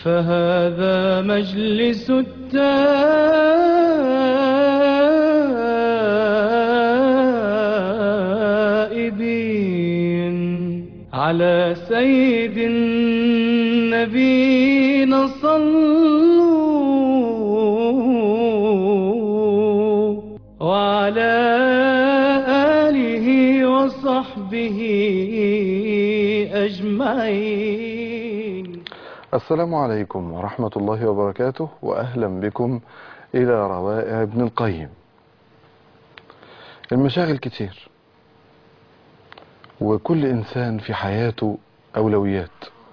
فهذا مجلس التائبين على سيد النبينا صلوا وعلى آله وصحبه أجمعين السلام عليكم ورحمة الله وبركاته وأهلا بكم إلى روائع ابن القيم المشاغل كتير وكل إنسان في حياته أولويات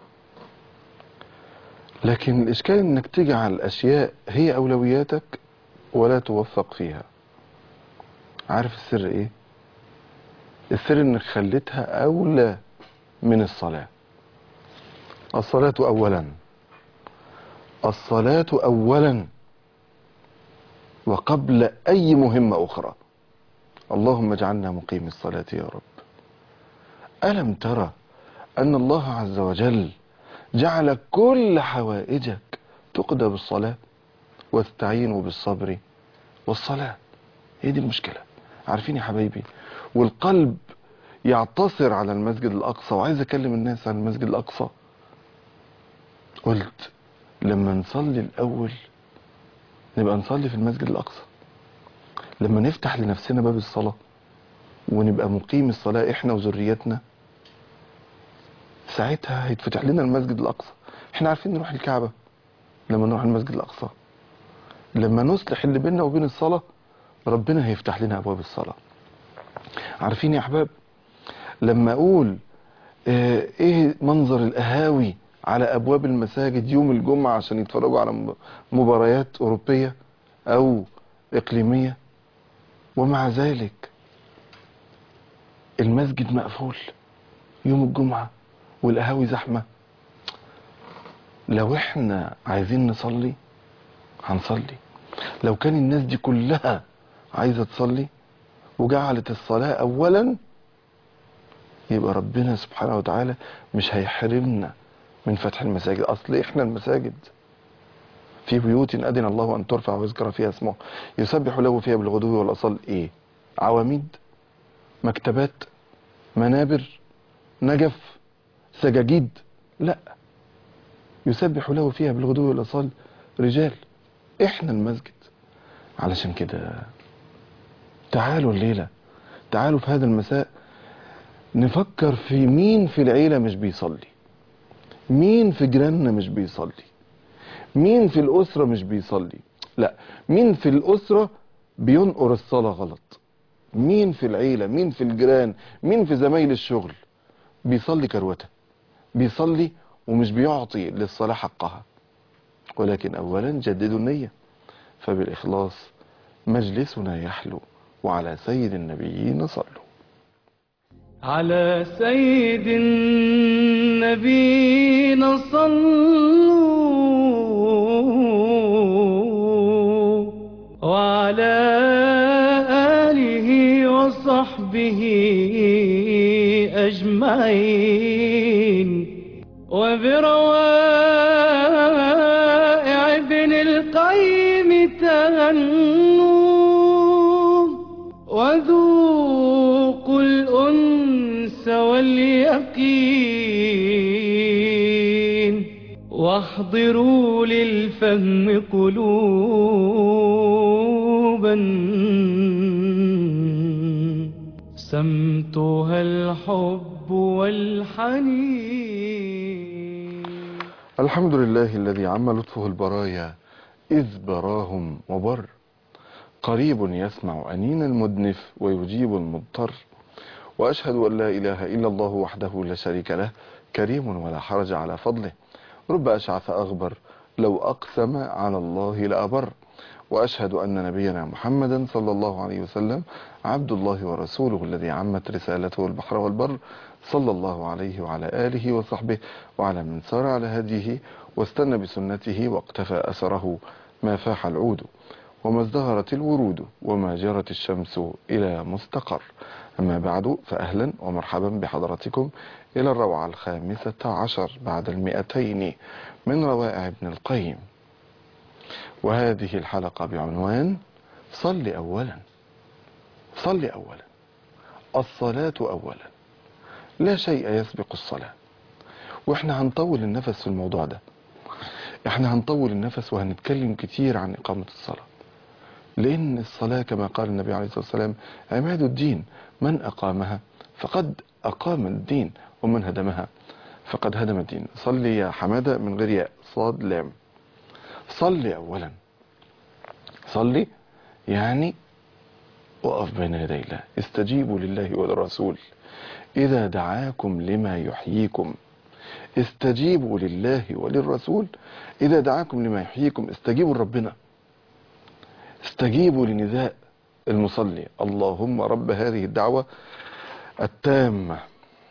لكن الإشكال إنك تجعل أشياء هي أولوياتك ولا توفق فيها عارف السر إيه؟ السر إنك خليتها أولى من الصلاة الصلاة أولا الصلاة أولا وقبل أي مهمة أخرى اللهم اجعلنا مقيم الصلاة يا رب ألم ترى أن الله عز وجل جعل كل حوائجك تقضى بالصلاة واستعينوا بالصبر والصلاة هي دي المشكلة عارفين يا حبايبي والقلب يعتصر على المسجد الأقصى وعايز أكلم الناس عن المسجد الأقصى قلت لما نصلي الأول نبقى نصلي في المسجد الأقصى لما نفتح لنفسنا باب الصلاة ونبقى مقيم الصلاة احنا وذريتنا ساعتها هيتفتح لنا المسجد الأقصى احنا عارفين نروح الكعبة لما نروح المسجد الأقصى لما نصلح اللي بيننا وبين الصلاة ربنا هيفتح لنا أبواب الصلاة عارفين يا أحباب لما أقول اه ايه منظر القهاوي على ابواب المساجد يوم الجمعة عشان يتفرجوا على مباريات اوروبية او اقليمية ومع ذلك المسجد مقفول يوم الجمعة والقهاوي زحمة لو احنا عايزين نصلي هنصلي لو كان الناس دي كلها عايزة تصلي وجعلت الصلاة اولا يبقى ربنا سبحانه وتعالى مش هيحرمنا من فتح المساجد اصل احنا المساجد في بيوت اذن الله ان ترفع ويذكر فيها اسمه يسبح له فيها بالغدو والاصال ايه عواميد مكتبات منابر نجف سجاجيد لا يسبح له فيها بالغدو والاصال رجال احنا المسجد علشان كده تعالوا الليله تعالوا في هذا المساء نفكر في مين في العيله مش بيصلي مين في جيراننا مش بيصلي مين في الأسرة مش بيصلي لا مين في الأسرة بينقر الصلاة غلط مين في العيلة مين في الجيران مين في زمايل الشغل بيصلي كروته بيصلي ومش بيعطي للصلاة حقها ولكن أولا جددوا النية فبالإخلاص مجلسنا يحلو وعلى سيد النبيين صلوا على سيد النبينا صلوا وعلى آله وصحبه أجمعين وبروائع ابن القيم تهنوا وذوقوا الأنس واليقين واحضروا للفهم قلوبا سمتها الحب والحنين الحمد لله الذي عم لطفه البرايا إذ براهم وبر قريب يسمع أنين المدنف ويجيب المضطر وأشهد أن لا إله إلا الله وحده لا شريك له كريم ولا حرج على فضله رب أشعث أغبر لو أقسم على الله لأبر وأشهد أن نبينا محمدا صلى الله عليه وسلم عبد الله ورسوله الذي عمت رسالته البحر والبر صلى الله عليه وعلى آله وصحبه وعلى من سار على هديه واستنى بسنته واقتفى أثره ما فاح العود وما ازدهرت الورود وما جرت الشمس إلى مستقر أما بعد فأهلا ومرحبا بحضراتكم إلى الروعة الخامسة عشر بعد المئتين من روائع ابن القيم وهذه الحلقة بعنوان صل أولا صل أولا الصلاة أولا لا شيء يسبق الصلاة واحنا هنطول النفس في الموضوع ده احنا هنطول النفس وهنتكلم كتير عن إقامة الصلاة لأن الصلاة كما قال النبي عليه الصلاة والسلام عماد الدين من أقامها فقد أقام الدين ومن هدمها فقد هدم الدين صلي يا حمادة من غير ياء صاد لام صلي أولا صلي يعني وقف بين يدي الله استجيبوا لله وللرسول إذا دعاكم لما يحييكم استجيبوا لله وللرسول إذا دعاكم لما يحييكم استجيبوا لربنا استجيبوا لنداء المصلي اللهم رب هذه الدعوة التامة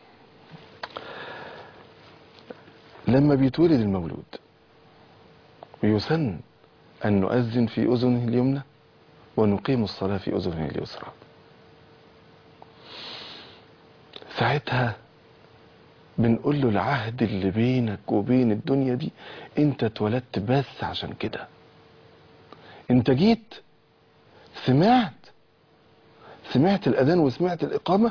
لما بيتولد المولود يسن أن نؤذن في أذنه اليمنى ونقيم الصلاة في أذنه اليسرى ساعتها بنقول له العهد اللي بينك وبين الدنيا دي انت اتولدت بس عشان كده انت جيت سمعت سمعت الاذان وسمعت الاقامه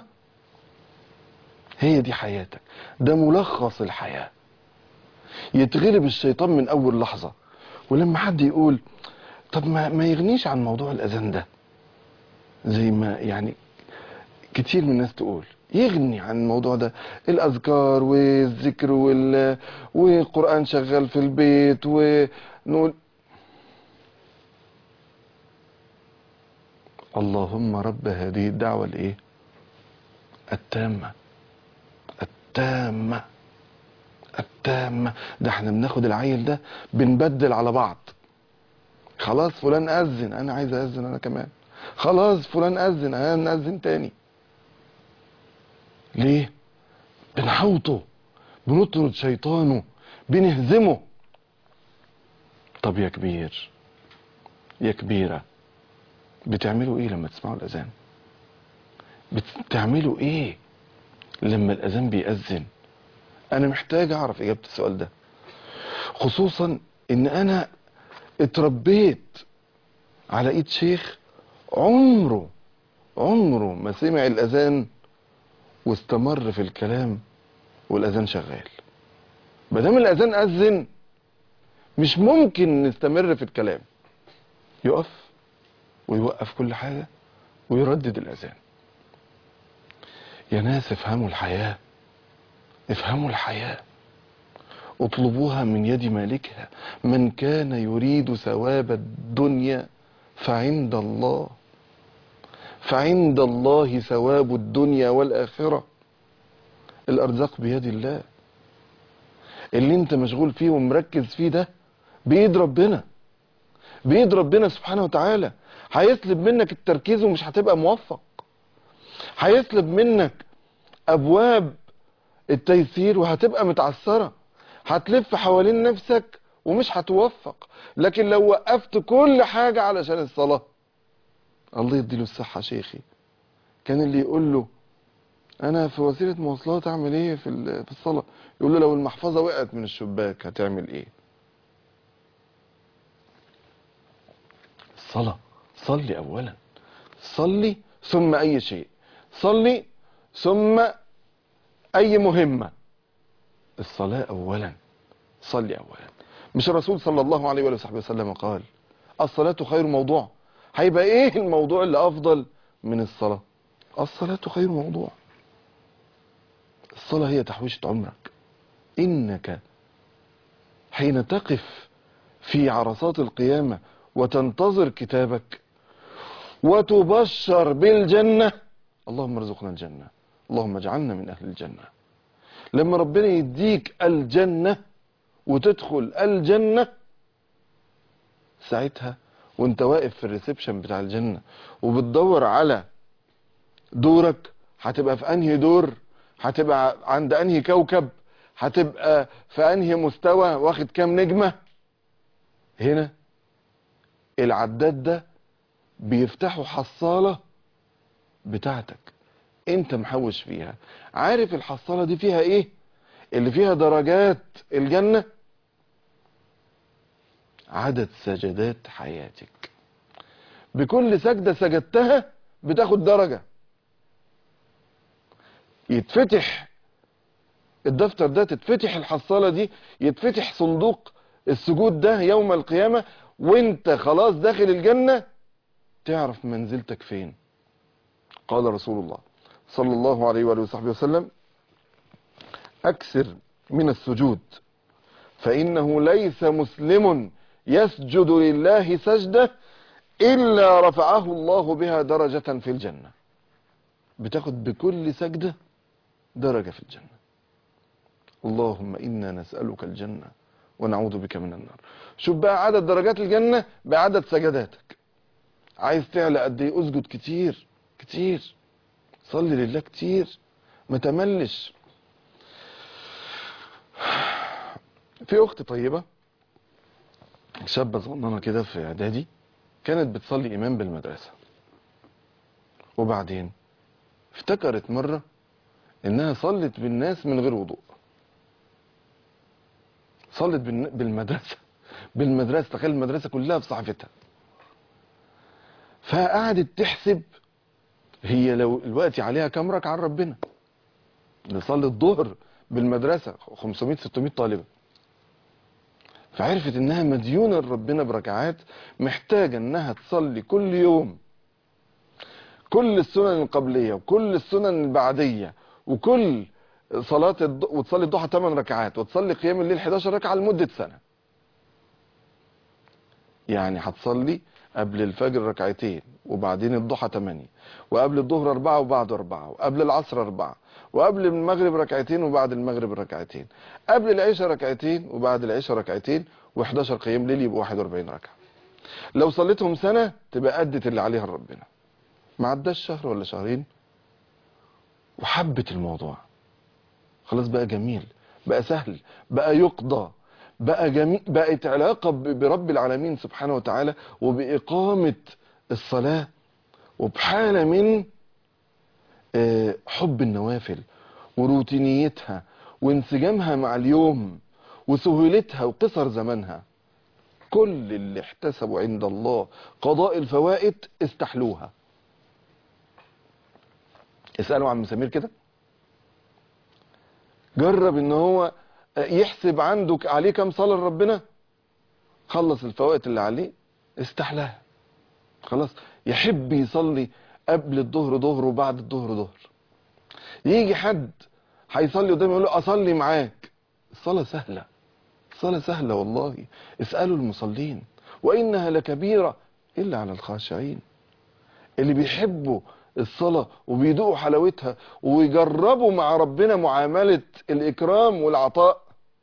هي دي حياتك ده ملخص الحياه يتغلب الشيطان من اول لحظه ولما حد يقول طب ما, ما يغنيش عن موضوع الاذان ده زي ما يعني كتير من الناس تقول يغني عن الموضوع ده الاذكار والذكر وال... والقران شغال في البيت ونقول اللهم رب هذه الدعوة الايه التامة التامة التامة ده احنا بناخد العيل ده بنبدل على بعض خلاص فلان أذن أنا عايز أذن أنا كمان خلاص فلان أذن أنا نأذن تاني ليه بنحوطه بنطرد شيطانه بنهزمه طب يا كبير يا كبيره بتعملوا ايه لما تسمعوا الاذان بتعملوا ايه لما الاذان بيأذن انا محتاج اعرف اجابة السؤال ده خصوصا ان انا اتربيت على ايد شيخ عمره عمره ما سمع الاذان واستمر في الكلام والاذان شغال مادام الاذان اذن مش ممكن نستمر في الكلام يقف ويوقف كل حاجة ويردد الأذان يا ناس افهموا الحياة افهموا الحياة اطلبوها من يد مالكها من كان يريد ثواب الدنيا فعند الله فعند الله ثواب الدنيا والآخرة الأرزاق بيد الله اللي انت مشغول فيه ومركز فيه ده بيد ربنا بيد ربنا سبحانه وتعالى هيسلب منك التركيز ومش هتبقى موفق هيسلب منك ابواب التيسير وهتبقى متعثرة هتلف حوالين نفسك ومش هتوفق لكن لو وقفت كل حاجة علشان الصلاة الله يديله الصحة شيخي كان اللي يقول له انا في وسيلة مواصلات اعمل ايه في في الصلاة يقول له لو المحفظة وقعت من الشباك هتعمل ايه الصلاة صلي أولا صلي ثم أي شيء صلي ثم أي مهمة الصلاة أولا صلي أولا مش الرسول صلى الله عليه وصحبه وسلم قال الصلاة خير موضوع هيبقى إيه الموضوع اللي أفضل من الصلاة الصلاة خير موضوع الصلاة هي تحويشة عمرك إنك حين تقف في عرصات القيامة وتنتظر كتابك وتبشر بالجنة اللهم ارزقنا الجنة اللهم اجعلنا من أهل الجنة لما ربنا يديك الجنة وتدخل الجنة ساعتها وانت واقف في الريسبشن بتاع الجنة وبتدور على دورك هتبقى في انهي دور هتبقى عند انهي كوكب هتبقى في انهي مستوى واخد كام نجمة هنا العداد ده بيفتحوا حصالة بتاعتك انت محوش فيها عارف الحصالة دي فيها ايه اللي فيها درجات الجنة عدد سجدات حياتك بكل سجدة سجدتها بتاخد درجة يتفتح الدفتر ده تتفتح الحصالة دي يتفتح صندوق السجود ده يوم القيامة وانت خلاص داخل الجنة تعرف منزلتك فين قال رسول الله صلى الله عليه وآله وصحبه وسلم أكثر من السجود فإنه ليس مسلم يسجد لله سجدة إلا رفعه الله بها درجة في الجنة بتاخد بكل سجدة درجة في الجنة اللهم إنا نسألك الجنة ونعوذ بك من النار شوف بقى عدد درجات الجنة بعدد سجداتك عايز تعلى قد ايه اسجد كتير كتير صلي لله كتير ما تملش في اخت طيبة شابة صغننة كده في اعدادي كانت بتصلي امام بالمدرسة وبعدين افتكرت مرة انها صلت بالناس من غير وضوء صلت بالن- بالمدرسة بالمدرسة تخيل المدرسة كلها بصحفتها فقعدت تحسب هي لو الوقت عليها كام ركعة عن ربنا نصلي الظهر بالمدرسة 500 600 طالبة فعرفت انها مديونة لربنا بركعات محتاجة انها تصلي كل يوم كل السنن القبلية وكل السنن البعدية وكل صلاة الض... وتصلي الضحى 8 ركعات وتصلي قيام الليل 11 ركعة لمدة سنة يعني هتصلي قبل الفجر ركعتين وبعدين الضحى 8 وقبل الظهر أربعة وبعد أربعة وقبل العصر أربعة وقبل المغرب ركعتين وبعد المغرب ركعتين قبل العشاء ركعتين وبعد العشاء ركعتين و11 قيام ليل يبقوا 41 ركعة لو صليتهم سنة تبقى أدت اللي عليها ربنا ما عداش شهر ولا شهرين وحبت الموضوع خلاص بقى جميل بقى سهل بقى يقضى بقى جميل بقت علاقة ب- برب العالمين سبحانه وتعالى وبإقامة الصلاة وبحالة من آه، حب النوافل وروتينيتها وانسجامها مع اليوم وسهولتها وقصر زمنها كل اللي احتسبوا عند الله قضاء الفوائد استحلوها اسألوا عم سمير كده جرب ان هو يحسب عندك عليه كام صلاة لربنا خلص الفوائد اللي عليه استحلاها خلاص يحب يصلي قبل الظهر ظهر وبعد الظهر ظهر يجي حد هيصلي قدامي يقول له اصلي معاك الصلاة سهلة الصلاة سهلة والله اسألوا المصلين وإنها لكبيرة إلا على الخاشعين اللي بيحبوا الصلاة وبيدوقوا حلاوتها ويجربوا مع ربنا معاملة الإكرام والعطاء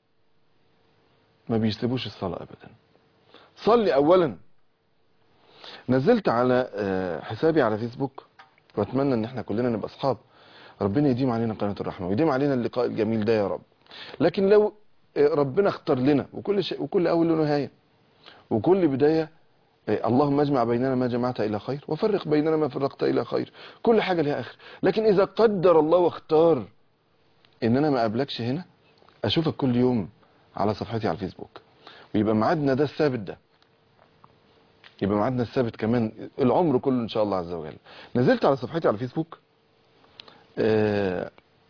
ما بيسيبوش الصلاة أبدا صلي أولا نزلت على آه، حسابي على فيسبوك واتمنى ان احنا كلنا نبقى اصحاب ربنا يديم علينا قناة الرحمة ويديم علينا اللقاء الجميل ده يا رب لكن لو آه، ربنا اختار لنا وكل شيء وكل اول له نهاية وكل بداية آه، اللهم اجمع بيننا ما جمعت الى خير وفرق بيننا ما فرقت الى خير كل حاجة لها اخر لكن اذا قدر الله واختار ان انا ما اقابلكش هنا اشوفك كل يوم على صفحتي على الفيسبوك ويبقى ميعادنا ده الثابت ده يبقى ميعادنا الثابت كمان العمر كله ان شاء الله عز وجل نزلت على صفحتي على الفيسبوك آه،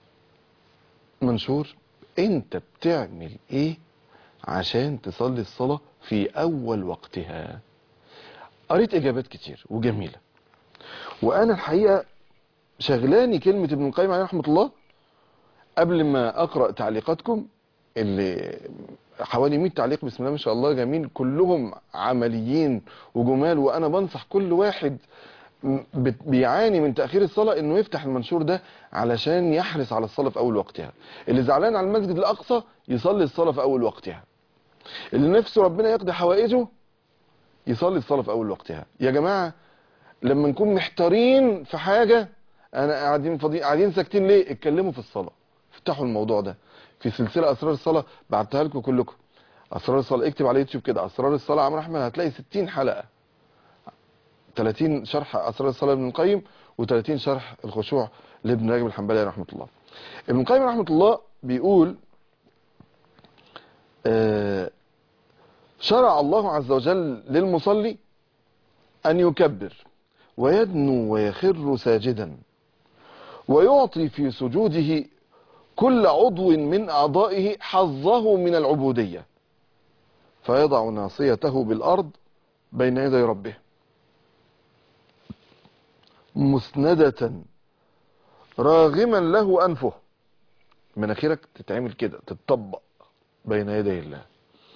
منشور انت بتعمل ايه عشان تصلي الصلاة في اول وقتها قريت اجابات كتير وجميلة وانا الحقيقة شغلاني كلمة ابن القيم عليه رحمة الله قبل ما اقرأ تعليقاتكم اللي حوالي 100 تعليق بسم الله ما شاء الله جميل كلهم عمليين وجمال وانا بنصح كل واحد م- بت- بيعاني من تأخير الصلاة انه يفتح المنشور ده علشان يحرص على الصلاة في اول وقتها اللي زعلان على المسجد الاقصى يصلي الصلاة في اول وقتها اللي نفسه ربنا يقضي حوائجه يصلي الصلاة في اول وقتها يا جماعة لما نكون محتارين في حاجة انا قاعدين فاضيين قاعدين ساكتين ليه اتكلموا في الصلاة افتحوا الموضوع ده في سلسلة اسرار الصلاة بعتها لكم كلكم اسرار الصلاة اكتب على يوتيوب كده اسرار الصلاة عمرو احمد هتلاقي 60 حلقة 30 شرح اسرار الصلاه لابن القيم و30 شرح الخشوع لابن رجب الحنبلي رحمه الله ابن القيم رحمه الله بيقول آه، شرع الله عز وجل للمصلي أن يكبر ويدنو ويخر ساجدا ويعطي في سجوده كل عضو من أعضائه حظه من العبودية فيضع ناصيته بالأرض بين يدي ربه مسندة راغما له أنفه مناخيرك تتعمل كده تتطبق بين يدي الله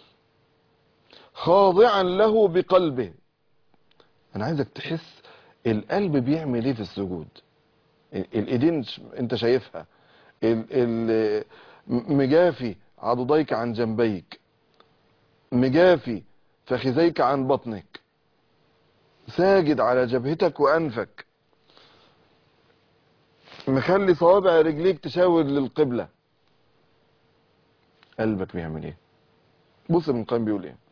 خاضعا له بقلبه انا عايزك تحس القلب بيعمل ايه في السجود ال- الايدين ش- انت شايفها ال- ال- م- مجافي عضديك عن جنبيك مجافي فخذيك عن بطنك ساجد على جبهتك وانفك مخلي صوابع رجليك تشاور للقبلة قلبك بيعمل ايه بص ابن القيم بيقول ايه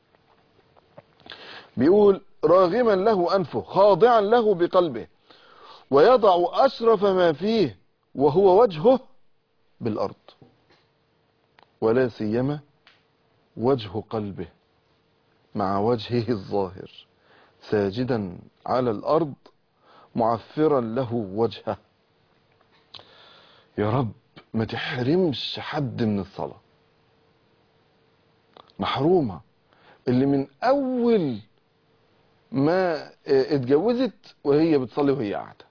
بيقول راغما له أنفه خاضعا له بقلبه ويضع أشرف ما فيه وهو وجهه بالأرض ولا سيما وجه قلبه مع وجهه الظاهر ساجدا على الأرض معفرا له وجهه يا رب ما تحرمش حد من الصلاة محرومة اللي من أول ما اتجوزت وهي بتصلي وهي قاعدة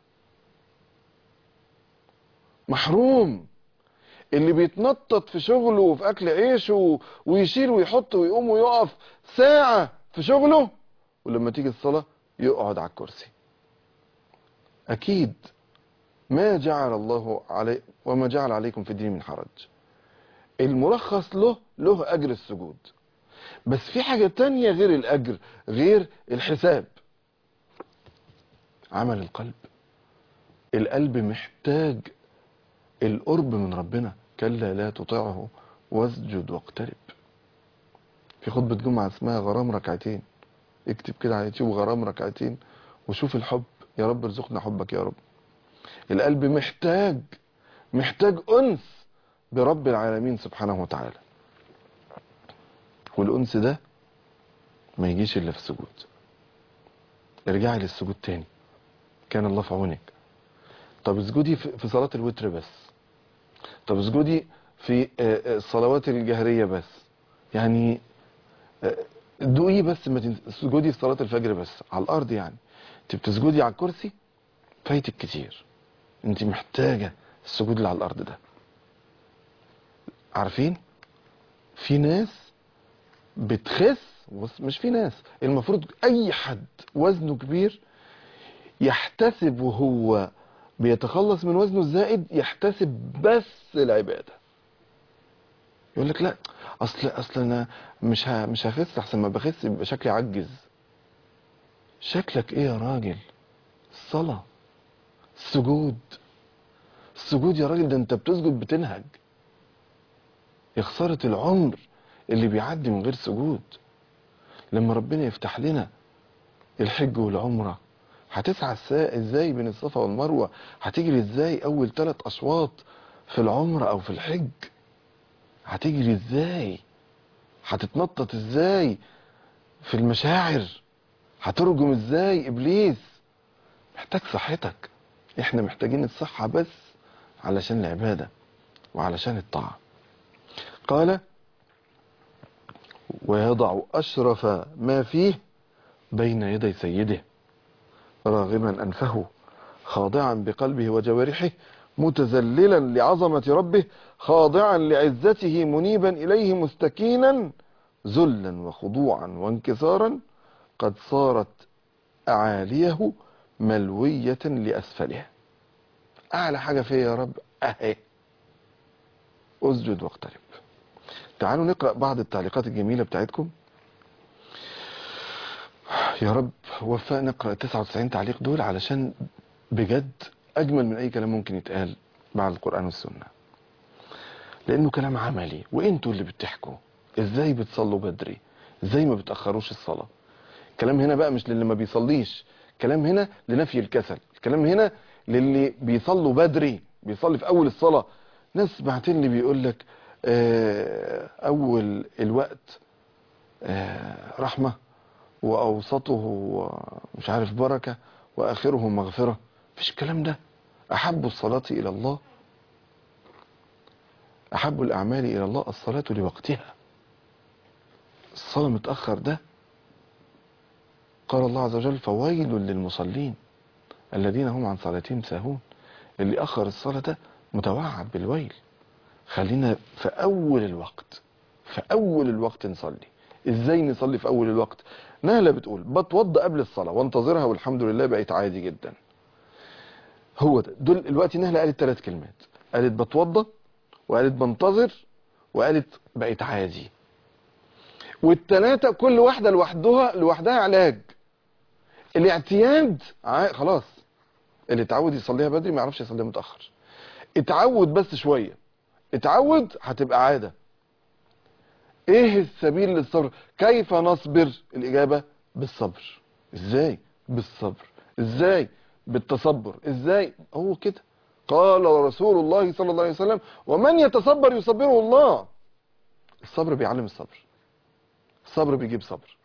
محروم اللي بيتنطط في شغله وفي أكل عيشه ويشيل ويحط ويقوم ويقف ساعة في شغله ولما تيجي الصلاة يقعد على الكرسي أكيد ما جعل الله علي وما جعل عليكم في الدين من حرج الملخص له له أجر السجود بس في حاجة تانية غير الأجر غير الحساب عمل القلب القلب محتاج القرب من ربنا كلا لا تطيعه واسجد واقترب في خطبة جمعة اسمها غرام ركعتين اكتب كده على يوتيوب غرام ركعتين وشوف الحب يا رب ارزقنا حبك يا رب القلب محتاج محتاج أنس برب العالمين سبحانه وتعالى والأنس ده ما يجيش إلا في السجود ارجعي للسجود تاني كان الله في عونك طب اسجدي في في صلاة الوتر بس طب اسجدي في آه، آه، الصلوات الجهرية بس يعني آه، دوقي بس ما تنس- اسجدي في صلاة الفجر بس على الأرض يعني انت بتسجدي على الكرسي فايتك كتير انت محتاجة السجود اللي على الأرض ده عارفين في ناس بتخس بص مش في ناس المفروض اي حد وزنه كبير يحتسب وهو بيتخلص من وزنه الزائد يحتسب بس العبادة يقول لك لا اصل اصل انا مش ه... مش هخس احسن ما بخس يبقى شكلي عجز شكلك ايه يا راجل الصلاة السجود السجود يا راجل ده انت بتسجد بتنهج يا خسارة العمر اللي بيعدي من غير سجود لما ربنا يفتح لنا الحج والعمرة هتسعى السا- ازاي بين الصفا والمروة هتجري ازاي اول ثلاث اشواط في العمرة او في الحج هتجري ازاي هتتنطط ازاي في المشاعر هترجم ازاي ابليس محتاج صحتك احنا محتاجين الصحة بس علشان العبادة وعلشان الطاعة قال ويضع أشرف ما فيه بين يدي سيده راغما أنفه خاضعا بقلبه وجوارحه متذللا لعظمة ربه خاضعا لعزته منيبا إليه مستكينا ذلا وخضوعا وانكسارا قد صارت أعاليه ملوية لأسفله أعلى حاجة فيها يا رب أهي أسجد واقترب تعالوا نقرأ بعض التعليقات الجميلة بتاعتكم يا رب وفق نقرأ 99 تعليق دول علشان بجد أجمل من أي كلام ممكن يتقال بعد القرآن والسنة لأنه كلام عملي وإنتوا اللي بتحكوا إزاي بتصلوا بدري إزاي ما بتأخروش الصلاة كلام هنا بقى مش للي ما بيصليش الكلام هنا لنفي الكسل الكلام هنا للي بيصلوا بدري بيصلي في اول الصلاة ناس بعتين لي بيقول لك آه، اول الوقت آه، رحمة واوسطه مش عارف بركة واخره مغفرة مفيش الكلام ده احب الصلاة الى الله احب الاعمال الى الله الصلاة لوقتها الصلاة متأخر ده قال الله عز وجل فويل للمصلين الذين هم عن صلاتهم ساهون اللي أخر الصلاة ده متوعد بالويل خلينا في أول الوقت في أول الوقت نصلي إزاي نصلي في أول الوقت نهلة بتقول بتوضى قبل الصلاة وانتظرها والحمد لله بقيت عادي جدا هو ده دول الوقت نهلة قالت ثلاث كلمات قالت بتوضى وقالت بنتظر وقالت بقيت عادي والتلاتة كل واحدة لوحدها لوحدها علاج الاعتياد ع- خلاص اللي اتعود يصليها بدري ما يعرفش يصليها متأخر اتعود بس شوية اتعود هتبقى عادة ايه السبيل للصبر كيف نصبر الاجابة بالصبر ازاي بالصبر ازاي بالتصبر ازاي هو كده قال رسول الله صلى الله عليه وسلم ومن يتصبر يصبره الله الصبر بيعلم الصبر الصبر بيجيب صبر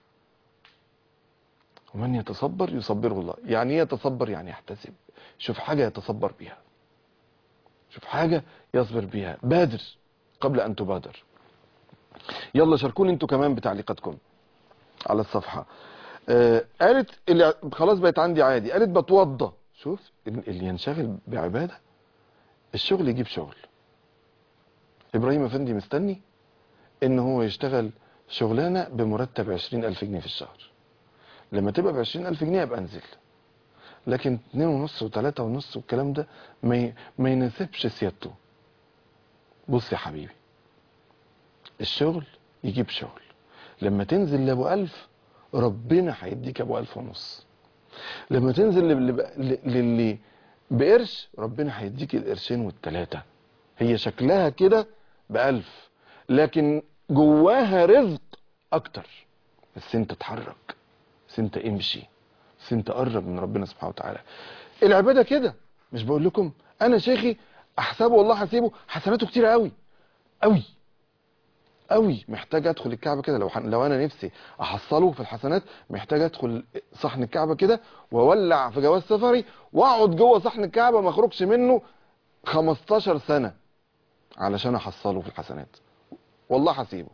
ومن يتصبر يصبره الله يعني ايه يتصبر يعني يحتسب شوف حاجة يتصبر بيها شوف حاجة يصبر بيها بادر قبل أن تبادر يلا شاركوني انتوا كمان بتعليقاتكم على الصفحة آه قالت اللي خلاص بقت عندي عادي قالت بتوضى شوف اللي ينشغل بعبادة الشغل يجيب شغل إبراهيم أفندي مستني إن هو يشتغل شغلانة بمرتب عشرين ألف جنيه في الشهر لما تبقى بعشرين ألف جنيه أبقى أنزل لكن اتنين ونص وتلاتة ونص والكلام ده ما ي- ما يناسبش سيادته بص يا حبيبي الشغل يجيب شغل لما تنزل لابو ألف ربنا هيديك ابو ألف ونص لما تنزل للي, للي بقرش ربنا هيديك القرشين والتلاتة هي شكلها كده بألف لكن جواها رزق أكتر بس انت اتحرك بس انت امشي بس انت قرب من ربنا سبحانه وتعالى العبادة كده مش بقول لكم انا شيخي احسبه والله حسيبه حسناته كتير قوي قوي قوي محتاج ادخل الكعبه كده لو ح... لو انا نفسي احصله في الحسنات محتاج ادخل صحن الكعبه كده واولع في جواز سفري واقعد جوه صحن الكعبه ما اخرجش منه 15 سنه علشان احصله في الحسنات والله حسيبه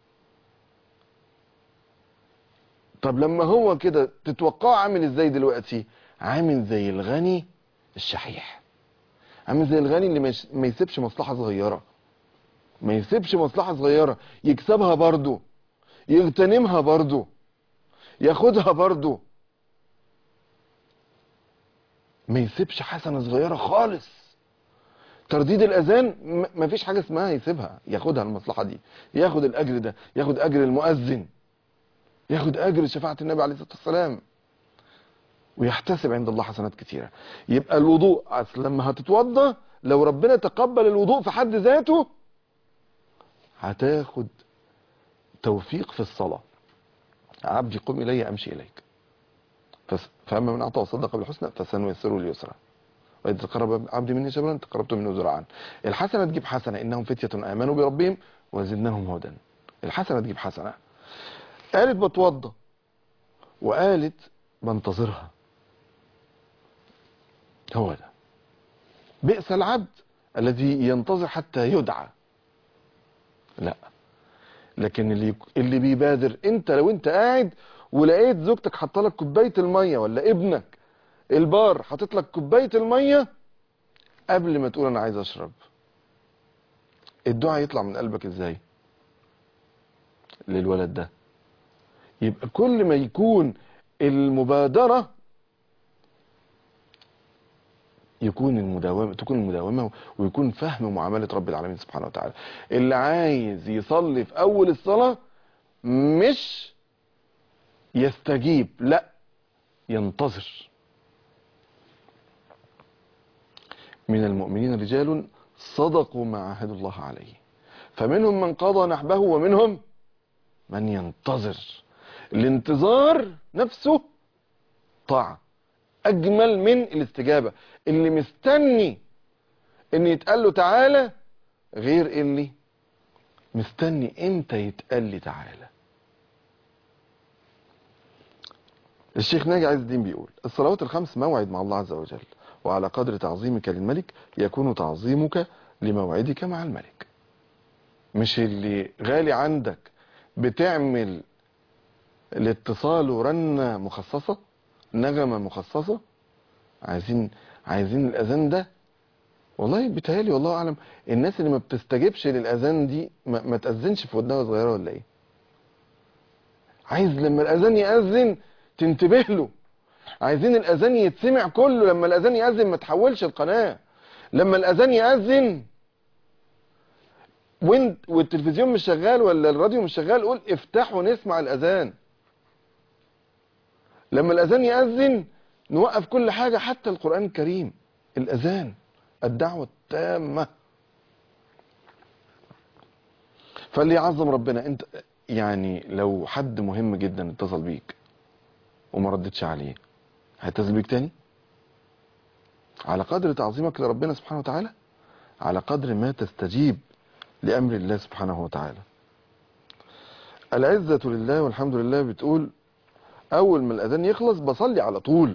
طب لما هو كده تتوقعه عامل ازاي دلوقتي عامل زي الغني الشحيح عامل زي الغني اللي ما يش- ما يسيبش مصلحه صغيره ما يسيبش مصلحة صغيرة يكسبها برضو يغتنمها برضو ياخدها برضو ما يسيبش حسنة صغيرة خالص ترديد الأذان م- ما فيش حاجة اسمها يسيبها ياخدها المصلحة دي ياخد الأجر ده ياخد أجر المؤذن ياخد أجر شفاعة النبي عليه الصلاة والسلام ويحتسب عند الله حسنات كتيرة يبقى الوضوء أصل لما هتتوضى لو ربنا تقبل الوضوء في حد ذاته هتاخد توفيق في الصلاة عبدي قم إلي أمشي إليك فس- فأما من أعطى وصدق بالحسنى فسنيسره اليسرى وإذ تقرب عبدي مني شبرا تقربت منه ذراعا الحسنة تجيب حسنة إنهم فتية آمنوا بربهم وزدناهم هدى الحسنة تجيب حسنة قالت بتوضى وقالت بنتظرها هو ده بئس العبد الذي ينتظر حتى يدعى لا لكن اللي اللي بيبادر انت لو انت قاعد ولقيت زوجتك حاطه لك كوبايه الميه ولا ابنك البار حاطط لك كوبايه الميه قبل ما تقول انا عايز اشرب الدعاء يطلع من قلبك ازاي للولد ده يبقى كل ما يكون المبادره يكون المداومة تكون المداومة ويكون فهم معاملة رب العالمين سبحانه وتعالى اللي عايز يصلي في أول الصلاة مش يستجيب لا ينتظر من المؤمنين رجال صدقوا ما عاهدوا الله عليه فمنهم من قضى نحبه ومنهم من ينتظر الانتظار نفسه طاعة اجمل من الاستجابة اللي مستني ان يتقال له تعالى غير اللي مستني امتى يتقال لي تعالى الشيخ ناجي عز الدين بيقول الصلوات الخمس موعد مع الله عز وجل وعلى قدر تعظيمك للملك يكون تعظيمك لموعدك مع الملك مش اللي غالي عندك بتعمل الاتصال ورنة مخصصة نغمة مخصصة عايزين عايزين الأذان ده والله بيتهيألي والله أعلم الناس اللي ما بتستجبش للأذان دي ما, ما تأذنش في ودنها صغيرة ولا إيه عايز لما الأذان يأذن تنتبه له عايزين الأذان يتسمع كله لما الأذان يأذن ما تحولش القناة لما الأذان يأذن وانت والتلفزيون مش شغال ولا الراديو مش شغال قول افتحوا نسمع الأذان لما الأذان يأذن نوقف كل حاجة حتى القرآن الكريم الأذان الدعوة التامة فاللي يعظم ربنا انت يعني لو حد مهم جدا اتصل بيك وما ردتش عليه هيتصل بيك تاني على قدر تعظيمك لربنا سبحانه وتعالى على قدر ما تستجيب لأمر الله سبحانه وتعالى العزة لله والحمد لله بتقول أول ما الأذان يخلص بصلي على طول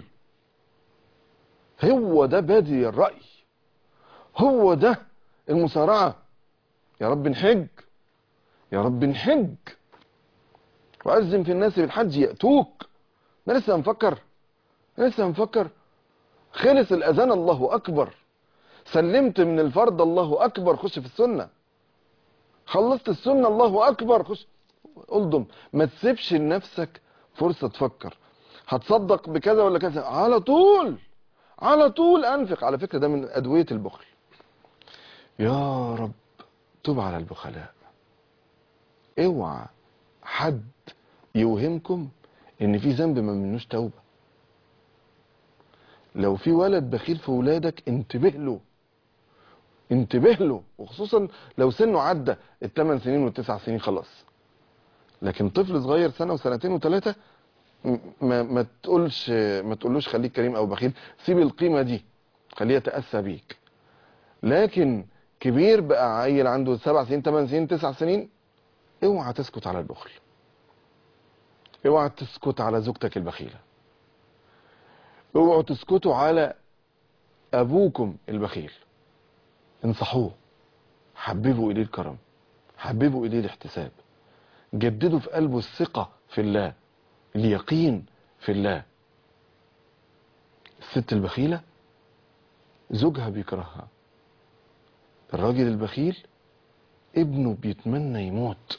هو ده بادي الرأي هو ده المسارعة يا رب نحج يا رب نحج وأذن في الناس بالحج يأتوك ده لسه هنفكر لسه هنفكر خلص الأذان الله أكبر سلمت من الفرض الله أكبر خش في السنة خلصت السنة الله أكبر خش ألضم ما تسيبش لنفسك فرصة تفكر هتصدق بكذا ولا كذا على طول على طول أنفق على فكرة ده من أدوية البخل يا رب تب على البخلاء اوعى حد يوهمكم ان في ذنب ما منوش توبة لو في ولد بخيل في ولادك انتبه له انتبه له وخصوصا لو سنه عدى الثمان سنين والتسع سنين خلاص لكن طفل صغير سنة وسنتين وثلاثة ما, ما تقولش ما تقولوش خليك كريم او بخيل سيب القيمة دي خليه يتأسى بيك لكن كبير بقى عيل عنده سبع سنين ثمان سنين تسع سنين اوعى تسكت على البخل اوعى تسكت على زوجتك البخيلة اوعوا تسكتوا على ابوكم البخيل انصحوه حببوا اليه الكرم حببوا اليه الاحتساب جددوا في قلبه الثقة في الله اليقين في الله الست البخيلة زوجها بيكرهها الراجل البخيل ابنه بيتمنى يموت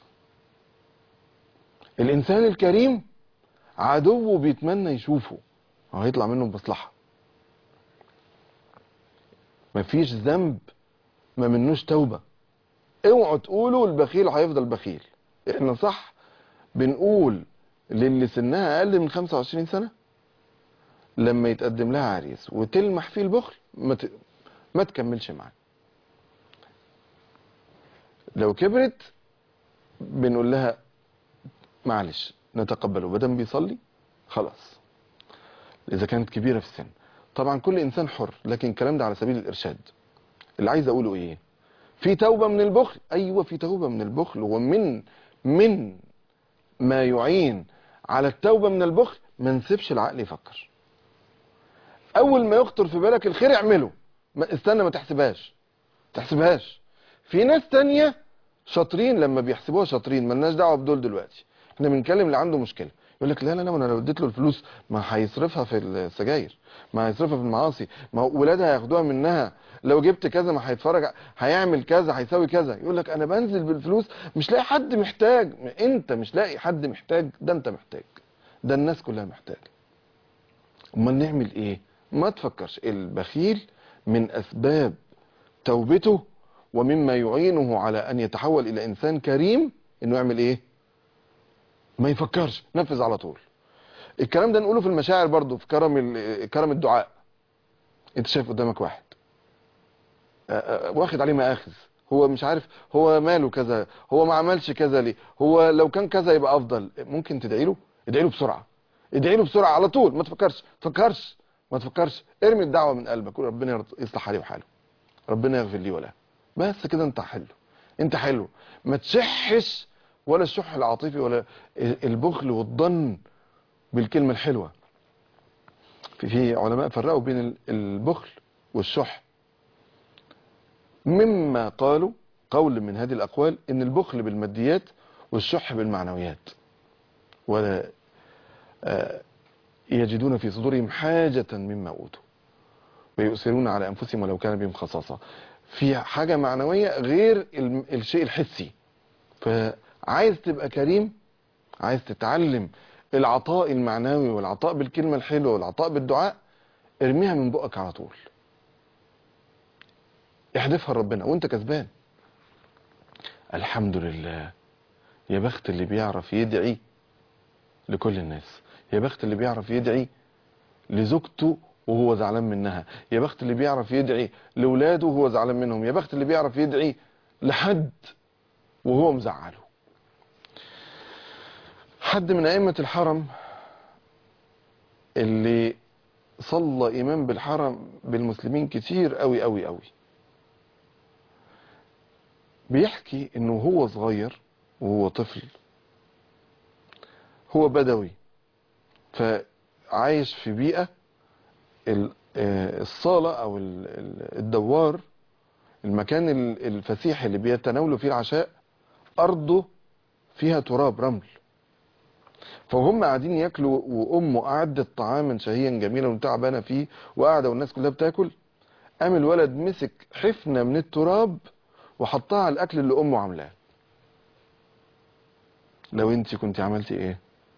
الانسان الكريم عدوه بيتمنى يشوفه هو هيطلع منه بمصلحة مفيش ذنب ما منوش توبة اوعوا تقولوا البخيل هيفضل بخيل احنا صح بنقول للي سنها اقل من 25 سنة لما يتقدم لها عريس وتلمح فيه البخل ما, ت... ما تكملش معاه لو كبرت بنقول لها معلش نتقبله بدل بيصلي خلاص اذا كانت كبيرة في السن طبعا كل انسان حر لكن الكلام ده على سبيل الارشاد اللي عايز اقوله ايه في توبة من البخل ايوه في توبة من البخل ومن من ما يعين على التوبة من البخل ما نسيبش العقل يفكر اول ما يخطر في بالك الخير اعمله ما استنى ما تحسبهاش تحسبهاش في ناس تانية شاطرين لما بيحسبوها شاطرين ملناش دعوه بدول دلوقتي احنا بنتكلم اللي عنده مشكله يقول لك لا لا لا انا لو اديت له الفلوس ما هيصرفها في السجاير ما هيصرفها في المعاصي ما ولادها هياخدوها منها لو جبت كذا ما هيتفرج هيعمل كذا هيسوي كذا يقول لك انا بنزل بالفلوس مش لاقي حد محتاج انت مش لاقي حد محتاج ده انت محتاج ده الناس كلها محتاجه امال نعمل ايه ما تفكرش البخيل من اسباب توبته ومما يعينه على ان يتحول الى انسان كريم انه يعمل ايه ما يفكرش نفذ على طول الكلام ده نقوله في المشاعر برضو في كرم كرم الدعاء انت شايف قدامك واحد واخد عليه مآخذ هو مش عارف هو ماله كذا هو ما عملش كذا ليه هو لو كان كذا يبقى افضل ممكن تدعي له ادعي له بسرعه ادعي له بسرعه على طول ما تفكرش تفكرش ما تفكرش ارمي الدعوة من قلبك قول ربنا يرض- يصلح حالي وحاله ربنا يغفر لي وله بس كده انت حلو انت حلو ما تشحش ولا الشح العاطفي ولا البخل والظن بالكلمة الحلوة في في علماء فرقوا بين ال- البخل والشح مما قالوا قول من هذه الأقوال إن البخل بالماديات والشح بالمعنويات ولا آه، يجدون في صدورهم حاجة مما أوتوا ويؤثرون على أنفسهم ولو كان بهم خصاصة في حاجة معنوية غير الم- الشيء الحسي فعايز تبقى كريم عايز تتعلم العطاء المعنوي والعطاء بالكلمة الحلوة والعطاء بالدعاء ارميها من بقك على طول احذفها لربنا وانت كسبان الحمد لله يا بخت اللي بيعرف يدعي لكل الناس يا بخت اللي بيعرف يدعي لزوجته وهو زعلان منها يا بخت اللي بيعرف يدعي لولاده وهو زعلان منهم يا بخت اللي بيعرف يدعي لحد وهو مزعله حد من أئمة الحرم اللي صلى إمام بالحرم بالمسلمين كتير قوي قوي قوي بيحكي انه هو صغير وهو طفل هو بدوي فعايش في بيئة ال- آه، الصالة او ال- ال- الدوار المكان ال- الفسيح اللي بيتناولوا فيه العشاء ارضه فيها تراب رمل فهم قاعدين ياكلوا وامه اعدت طعاما شهيا جميلا وتعبانه فيه وقاعده والناس كلها بتاكل قام الولد مسك حفنه من التراب وحطها على الاكل اللي امه عاملاه لو انت كنت عملتي ايه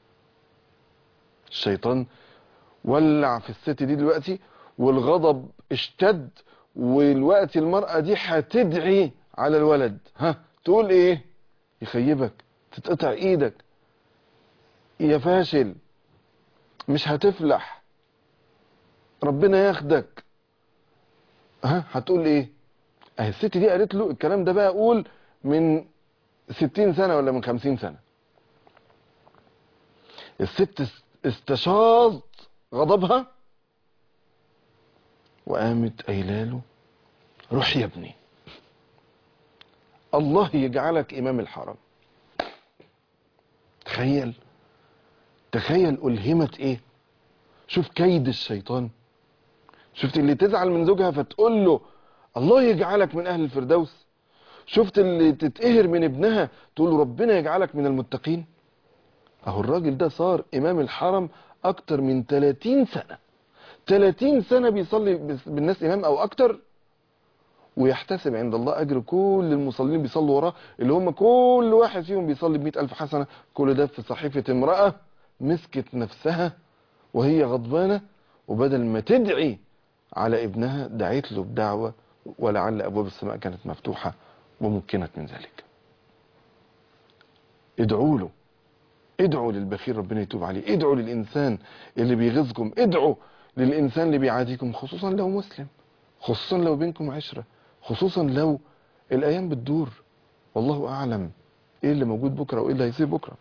الشيطان ولع في الست دي دلوقتي والغضب اشتد والوقت المرأة دي هتدعي على الولد ها تقول ايه يخيبك تتقطع ايدك يا فاشل مش هتفلح ربنا ياخدك ها هتقول ايه اهي الست دي قالت له الكلام ده بقى اقول من ستين سنة ولا من خمسين سنة الست است- استشاط غضبها وقامت قايله له روح يا ابني الله يجعلك امام الحرم تخيل تخيل ألهمت ايه شوف كيد الشيطان شفت اللي تزعل من زوجها فتقول له الله يجعلك من اهل الفردوس شفت اللي تتقهر من ابنها تقول له ربنا يجعلك من المتقين اهو الراجل ده صار امام الحرم اكتر من 30 سنة 30 سنة بيصلي بس- بالناس امام او اكتر ويحتسب عند الله اجر كل المصلين بيصلوا وراه اللي هم كل واحد فيهم بيصلي ب ألف حسنة كل ده في صحيفة امرأة مسكت نفسها وهي غضبانة وبدل ما تدعي على ابنها دعيت له بدعوة ولعل ابواب السماء كانت مفتوحة وممكنت من ذلك ادعوا له ادعوا للبخيل ربنا يتوب عليه ادعوا للإنسان اللي بيغيظكم ادعوا للإنسان اللي بيعاديكم خصوصا لو مسلم خصوصا لو بينكم عشرة خصوصا لو الأيام بتدور والله أعلم إيه اللي موجود بكرة وإيه اللي هيصير بكرة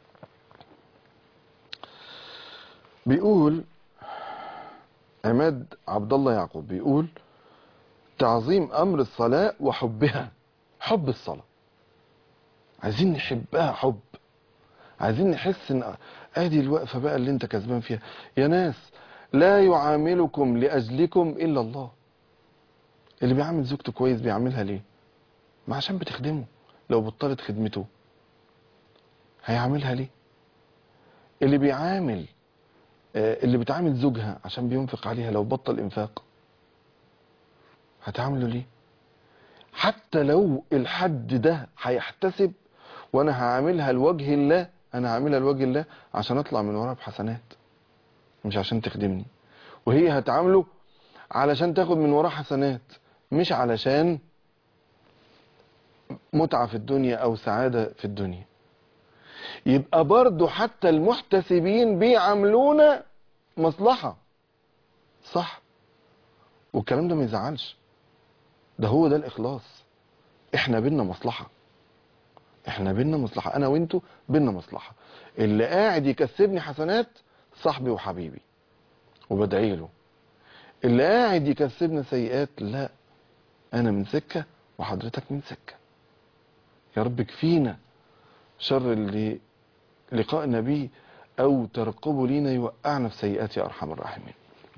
بيقول عماد عبد الله يعقوب بيقول تعظيم أمر الصلاة وحبها حب الصلاة عايزين نحبها حب عايزين نحس ان ادي الوقفه بقى اللي انت كسبان فيها يا ناس لا يعاملكم لاجلكم الا الله اللي بيعامل زوجته كويس بيعاملها ليه ما عشان بتخدمه لو بطلت خدمته هيعاملها ليه اللي بيعامل آه، اللي بتعامل زوجها عشان بينفق عليها لو بطل انفاق هتعامله ليه حتى لو الحد ده هيحتسب وانا هعملها لوجه الله انا هعملها لوجه الله عشان اطلع من وراها بحسنات مش عشان تخدمني وهي هتعامله علشان تاخد من وراه حسنات مش علشان متعة في الدنيا او سعادة في الدنيا يبقى برضو حتى المحتسبين بيعاملونا مصلحة صح والكلام ده ما يزعلش ده هو ده الاخلاص احنا بينا مصلحة احنا بينا مصلحة انا وانتو بينا مصلحة اللي قاعد يكسبني حسنات صاحبي وحبيبي وبدعي له اللي قاعد يكسبنا سيئات لا انا من سكة وحضرتك من سكة يا رب كفينا شر اللي لقائنا بيه او ترقبه لينا يوقعنا في سيئات يا ارحم الراحمين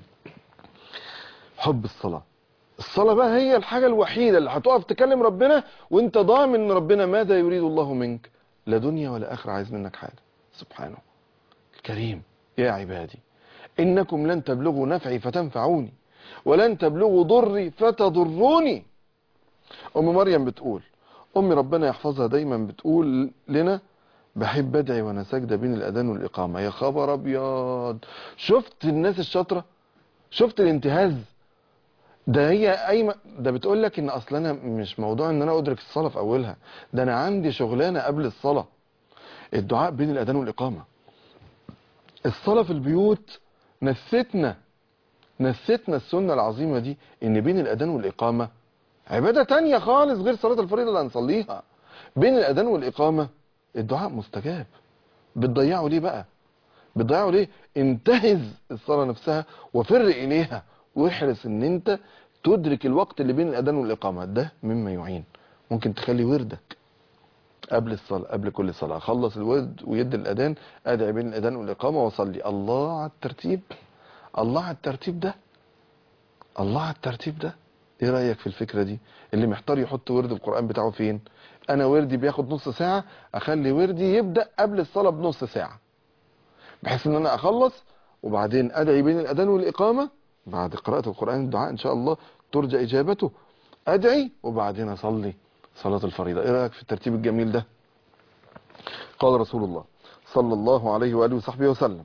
حب الصلاة الصلاة بقى هي الحاجة الوحيدة اللي هتقف تكلم ربنا وانت ضامن ان ربنا ماذا يريد الله منك لا دنيا ولا اخرة عايز منك حاجة سبحانه الكريم يا عبادي انكم لن تبلغوا نفعي فتنفعوني ولن تبلغوا ضري فتضروني ام مريم بتقول امي ربنا يحفظها دايما بتقول لنا بحب ادعي وانا ساجده بين الاذان والاقامه يا خبر ابيض شفت الناس الشاطره شفت الانتهاز ده هي قايمه ده بتقول لك ان اصل انا مش موضوع ان انا ادرك الصلاه في اولها ده انا عندي شغلانه قبل الصلاه الدعاء بين الاذان والاقامه الصلاه في البيوت نستنا نستنا السنه العظيمه دي ان بين الاذان والاقامه عباده تانية خالص غير صلاه الفريضه اللي هنصليها بين الاذان والاقامه الدعاء مستجاب بتضيعوا ليه بقى بتضيعوا ليه انتهز الصلاه نفسها وفر اليها واحرص ان انت تدرك الوقت اللي بين الاذان والاقامه ده مما يعين ممكن تخلي وردك قبل الصلاه قبل كل صلاه اخلص الورد ويد الاذان ادعي بين الاذان والاقامه واصلي الله على الترتيب الله على الترتيب ده الله على الترتيب ده ايه رايك في الفكره دي اللي محتار يحط ورد القران بتاعه فين انا وردي بياخد نص ساعه اخلي وردي يبدا قبل الصلاه بنص ساعه بحيث ان انا اخلص وبعدين ادعي بين الاذان والاقامه بعد قراءه القران الدعاء ان شاء الله ترجى اجابته ادعي وبعدين اصلي صلاه الفريضه ايه رايك في الترتيب الجميل ده قال رسول الله صلى الله عليه واله وصحبه وسلم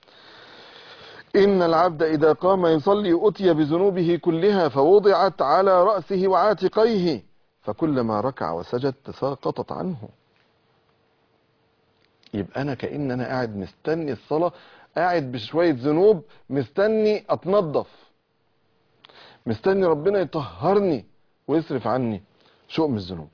إن العبد إذا قام يصلي أتي بذنوبه كلها فوضعت على رأسه وعاتقيه فكلما ركع وسجد تساقطت عنه يبقى أنا كأن أنا قاعد مستني الصلاة قاعد بشوية ذنوب مستني أتنظف مستني ربنا يطهرني ويصرف عني شؤم الذنوب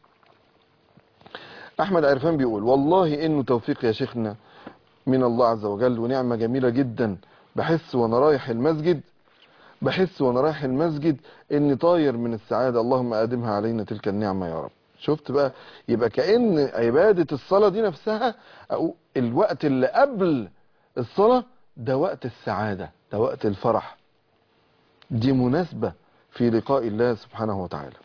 أحمد عرفان بيقول والله إنه توفيق يا شيخنا من الله عز وجل ونعمة جميلة جدا بحس وانا رايح المسجد بحس وانا رايح المسجد اني طاير من السعادة اللهم ادمها علينا تلك النعمة يا رب شفت بقى يبقى كأن عبادة الصلاة دي نفسها أو الوقت اللي قبل الصلاة ده وقت السعادة ده وقت الفرح دي مناسبة في لقاء الله سبحانه وتعالى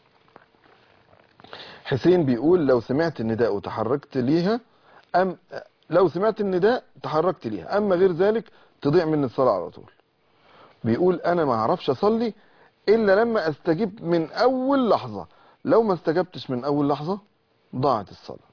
حسين بيقول لو سمعت النداء وتحركت ليها أم لو سمعت النداء تحركت ليها أما غير ذلك تضيع مني الصلاة على طول بيقول انا ما اعرفش اصلي الا لما استجيب من اول لحظة لو ما استجبتش من اول لحظة ضاعت الصلاة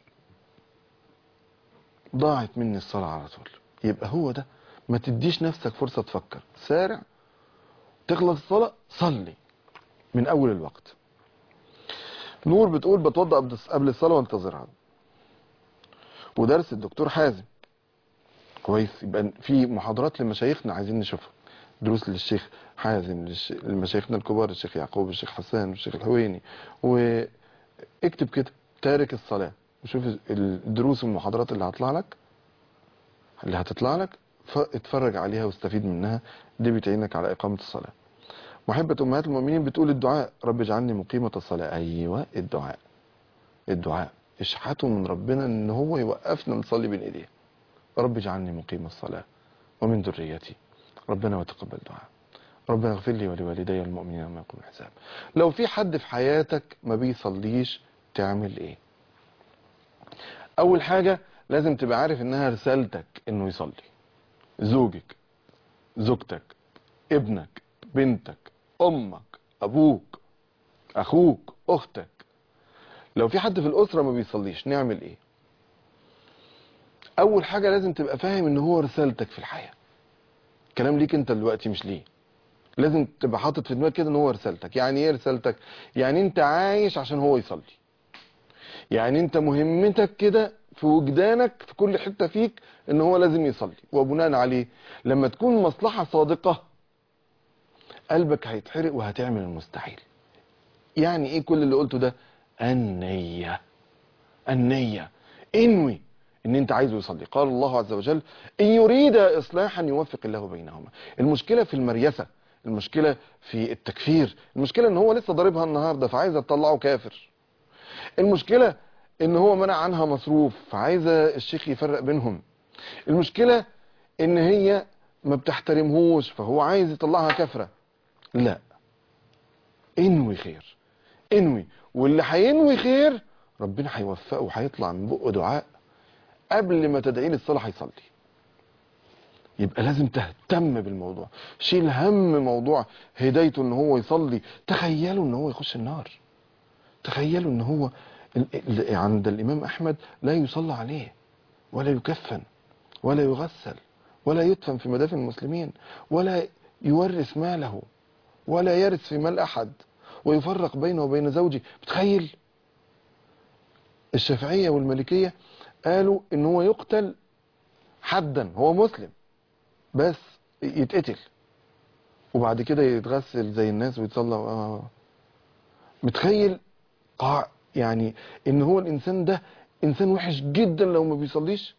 ضاعت مني الصلاة على طول يبقى هو ده ما تديش نفسك فرصة تفكر سارع تخلص الصلاة صلي من اول الوقت نور بتقول بتوضأ قبل الصلاة وانتظرها ودرس الدكتور حازم كويس يبقى في محاضرات لمشايخنا عايزين نشوفها دروس للشيخ حازم للش... لمشايخنا الكبار الشيخ يعقوب الشيخ حسان الشيخ الحويني واكتب كده تارك الصلاة وشوف الدروس والمحاضرات اللي هتطلع لك اللي هتطلع لك اتفرج عليها واستفيد منها دي بتعينك على إقامة الصلاة محبة أمهات المؤمنين بتقول الدعاء رب اجعلني مقيمة الصلاة أيوة الدعاء الدعاء اشحته من ربنا ان هو يوقفنا نصلي بين ايديه رب اجعلني مقيم الصلاة ومن ذريتي ربنا وتقبل دعاء ربنا اغفر لي ولوالدي المؤمنين يوم يقوم الحساب لو في حد في حياتك ما بيصليش تعمل ايه اول حاجة لازم تبقى عارف انها رسالتك انه يصلي زوجك زوجتك ابنك بنتك امك ابوك اخوك اختك لو في حد في الاسرة ما بيصليش نعمل ايه اول حاجة لازم تبقى فاهم ان هو رسالتك في الحياة كلام ليك انت دلوقتي مش ليه لازم تبقى حاطط في دماغك كده ان هو رسالتك يعني ايه رسالتك يعني انت عايش عشان هو يصلي يعني انت مهمتك كده في وجدانك في كل حتة فيك ان هو لازم يصلي وبناء عليه لما تكون مصلحة صادقة قلبك هيتحرق وهتعمل المستحيل يعني ايه كل اللي قلته ده النية النية انوي ان انت عايزه يصلي قال الله عز وجل ان يريد اصلاحا يوفق الله بينهما المشكلة في المريسة المشكلة في التكفير المشكلة ان هو لسه ضاربها النهاردة فعايزة تطلعه كافر المشكلة ان هو منع عنها مصروف فعايزة الشيخ يفرق بينهم المشكلة ان هي ما بتحترمهوش فهو عايز يطلعها كفرة لا انوي خير انوي واللي هينوي خير ربنا هيوفقه وهيطلع من بقه دعاء قبل ما تدعي لي الصلاة هيصلي يبقى لازم تهتم بالموضوع شيل هم موضوع هدايته ان هو يصلي تخيلوا ان هو يخش النار تخيلوا ان هو ال- ال- عند الامام احمد لا يصلى عليه ولا يكفن ولا يغسل ولا يدفن في مدافن المسلمين ولا يورث ماله ولا يرث في مال احد ويفرق بينه وبين زوجه بتخيل الشافعية والمالكية قالوا ان هو يقتل حدا هو مسلم بس يتقتل وبعد كده يتغسل زي الناس ويتصلى آه. متخيل قاع يعني ان هو الانسان ده انسان وحش جدا لو ما بيصليش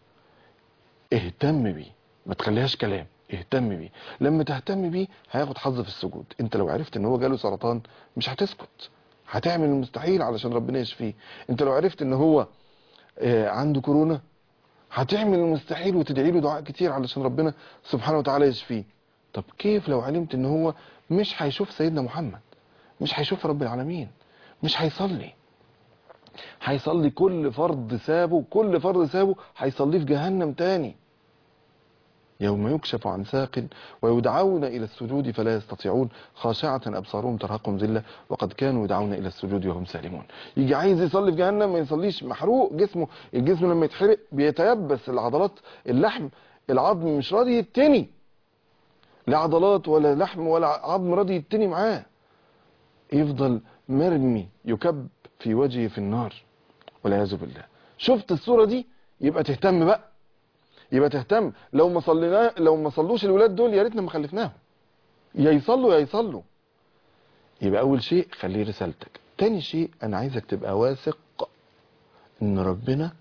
اهتم بيه ما تخليهاش كلام اهتم بيه لما تهتم بيه هياخد حظ في السجود انت لو عرفت ان هو جاله سرطان مش هتسكت هتعمل المستحيل علشان ربنا يشفيه انت لو عرفت ان هو آه، عنده كورونا هتعمل المستحيل وتدعي له دعاء كتير علشان ربنا سبحانه وتعالى يشفيه طب كيف لو علمت ان هو مش هيشوف سيدنا محمد مش هيشوف رب العالمين مش هيصلي هيصلي كل فرض سابه كل فرض سابه هيصليه في جهنم تاني يوم يكشف عن ساق ويدعون إلى السجود فلا يستطيعون خاشعة أبصارهم ترهقهم ذلة وقد كانوا يدعون إلى السجود وهم سالمون يجي عايز يصلي في جهنم ما يصليش محروق جسمه الجسم لما يتحرق بيتيبس العضلات اللحم العظم مش راضي يتني لا عضلات ولا لحم ولا عظم راضي يتني معاه يفضل مرمي يكب في وجهه في النار والعياذ بالله شفت الصورة دي يبقى تهتم بقى يبقى تهتم لو ما صلينا لو ما صلوش الولاد دول يا ريتنا ما خلفناهم يا يصلوا يا يصلوا يبقى اول شيء خليه رسالتك تاني شيء انا عايزك تبقى واثق ان ربنا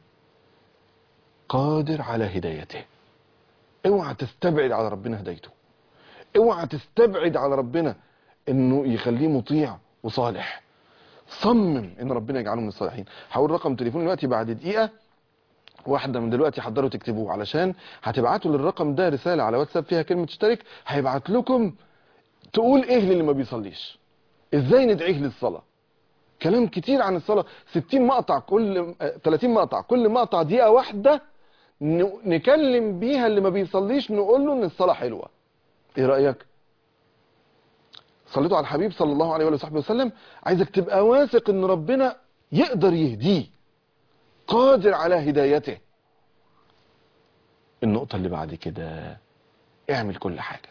قادر على هدايته اوعى تستبعد على ربنا هدايته اوعى تستبعد على ربنا انه يخليه مطيع وصالح صمم ان ربنا يجعله من الصالحين هقول رقم تليفون دلوقتي بعد دقيقه واحدة من دلوقتي حضروا تكتبوه علشان هتبعتوا للرقم ده رسالة على واتساب فيها كلمة اشترك هيبعت لكم تقول ايه للي ما بيصليش ازاي ندعيه للصلاة كلام كتير عن الصلاة 60 مقطع كل آه، 30 مقطع كل مقطع دقيقة واحدة ن- نكلم بيها اللي ما بيصليش نقول له ان الصلاة حلوة ايه رأيك صليتوا على الحبيب صلى الله عليه وصحبه وسلم عايزك تبقى واثق ان ربنا يقدر يهديه قادر على هدايته النقطة اللي بعد كده اعمل كل حاجة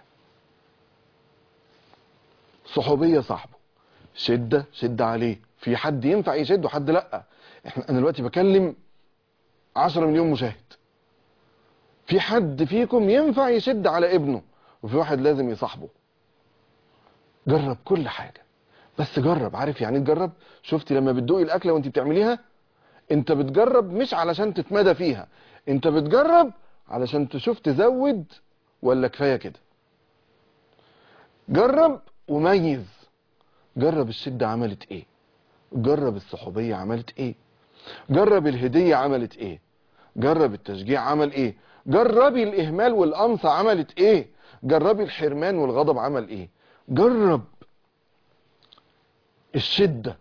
صحوبية صاحبه شدة شدة عليه في حد ينفع يشد وحد لا احنا انا دلوقتي بكلم 10 مليون مشاهد في حد فيكم ينفع يشد على ابنه وفي واحد لازم يصاحبه جرب كل حاجة بس جرب عارف يعني إيه تجرب شفتي لما بتدوقي الاكله وانت بتعمليها انت بتجرب مش علشان تتمدى فيها انت بتجرب علشان تشوف تزود ولا كفايه كده جرب وميز جرب الشده عملت ايه جرب الصحوبيه عملت ايه جرب الهديه عملت ايه جرب التشجيع عمل ايه جربي الاهمال والقمصه عملت ايه جربي الحرمان والغضب عمل ايه جرب الشده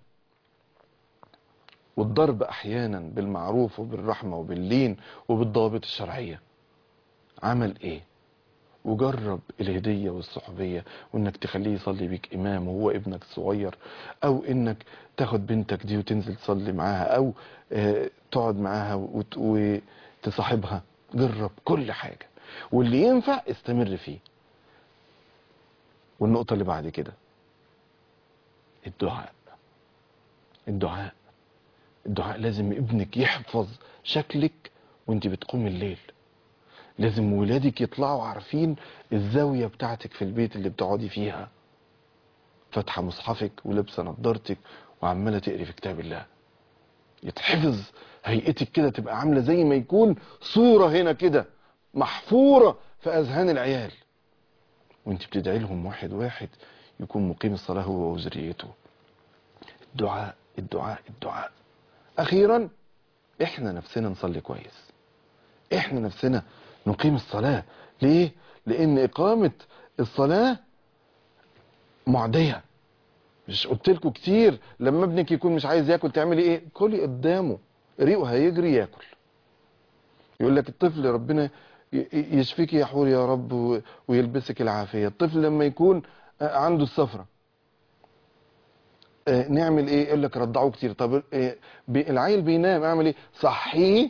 والضرب احيانا بالمعروف وبالرحمه وباللين وبالضوابط الشرعيه عمل ايه وجرب الهديه والصحوبيه وانك تخليه يصلي بيك امام وهو ابنك الصغير او انك تاخد بنتك دي وتنزل تصلي معاها او آه، تقعد معاها وت- وتصاحبها جرب كل حاجه واللي ينفع استمر فيه والنقطه اللي بعد كده الدعاء الدعاء الدعاء لازم ابنك يحفظ شكلك وانت بتقوم الليل لازم ولادك يطلعوا عارفين الزاوية بتاعتك في البيت اللي بتقعدي فيها فاتحة مصحفك ولابسة نضارتك وعمالة تقري في كتاب الله يتحفظ هيئتك كده تبقى عاملة زي ما يكون صورة هنا كده محفورة في أذهان العيال وانت بتدعي لهم واحد واحد يكون مقيم الصلاة هو وذريته الدعاء الدعاء الدعاء اخيرا احنا نفسنا نصلي كويس احنا نفسنا نقيم الصلاة ليه لان اقامة الصلاة معدية مش قلت لكم كتير لما ابنك يكون مش عايز ياكل تعملي ايه كلي قدامه ريقه هيجري ياكل يقول لك الطفل ربنا ي- ي- يشفيك يا حور يا رب و- ويلبسك العافية الطفل لما يكون آه، عنده الصفرة آه، نعمل ايه يقول لك رضعوه كتير طب آه، بي- العيل بينام اعمل ايه صحيه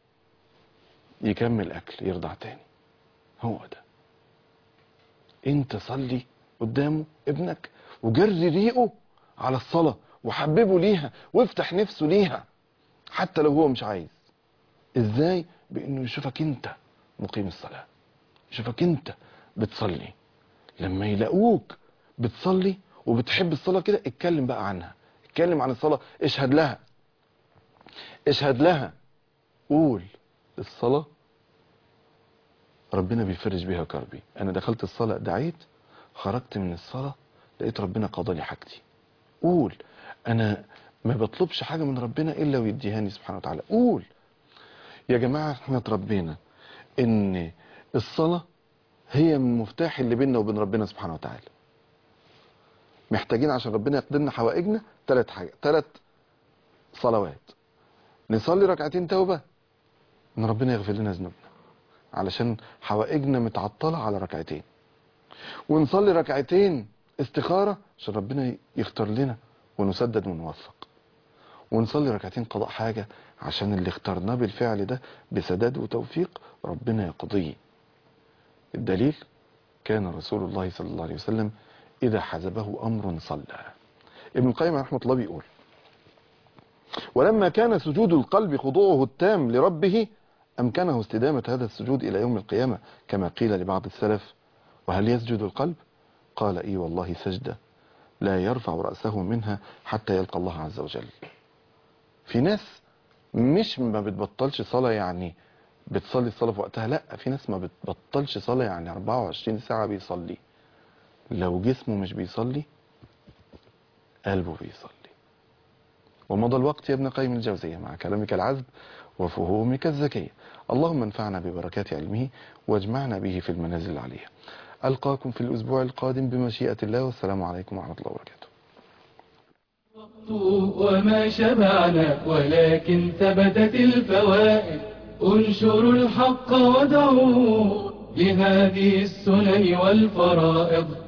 يكمل اكل يرضع تاني هو ده انت صلي قدامه ابنك وجري ريقه على الصلاة وحببه ليها وافتح نفسه ليها حتى لو هو مش عايز ازاي بانه يشوفك انت مقيم الصلاة يشوفك انت بتصلي لما يلاقوك بتصلي وبتحب الصلاة كده اتكلم بقى عنها اتكلم عن الصلاة اشهد لها اشهد لها قول الصلاة ربنا بيفرج بيها كربي انا دخلت الصلاة دعيت خرجت من الصلاة لقيت ربنا قضى لي حاجتي قول انا ما بطلبش حاجة من ربنا الا ويديهاني سبحانه وتعالى قول يا جماعة احنا اتربينا ان الصلاة هي من المفتاح اللي بيننا وبين ربنا سبحانه وتعالى محتاجين عشان ربنا يقدرنا حوائجنا ثلاث حاجات ثلاث صلوات نصلي ركعتين توبة ان ربنا يغفر لنا ذنوبنا علشان حوائجنا متعطلة على ركعتين ونصلي ركعتين استخارة عشان ربنا يختار لنا ونسدد ونوفق ونصلي ركعتين قضاء حاجة عشان اللي اخترناه بالفعل ده بسداد وتوفيق ربنا يقضيه الدليل كان رسول الله صلى الله عليه وسلم إذا حزبه أمر صلى ابن القيم رحمة الله بيقول ولما كان سجود القلب خضوعه التام لربه أمكنه استدامة هذا السجود إلى يوم القيامة كما قيل لبعض السلف وهل يسجد القلب قال إي والله سجدة لا يرفع رأسه منها حتى يلقى الله عز وجل في ناس مش ما بتبطلش صلاة يعني بتصلي الصلاة في وقتها لا في ناس ما بتبطلش صلاة يعني 24 ساعة بيصلي لو جسمه مش بيصلي قلبه بيصلي ومضى الوقت يا ابن قيم الجوزية مع كلامك العذب وفهومك الذكية اللهم انفعنا ببركات علمه واجمعنا به في المنازل العليا ألقاكم في الأسبوع القادم بمشيئة الله والسلام عليكم ورحمة الله وبركاته وما شبعنا ولكن ثبتت الفوائد انشروا الحق ودعوا لهذه السنن والفرائض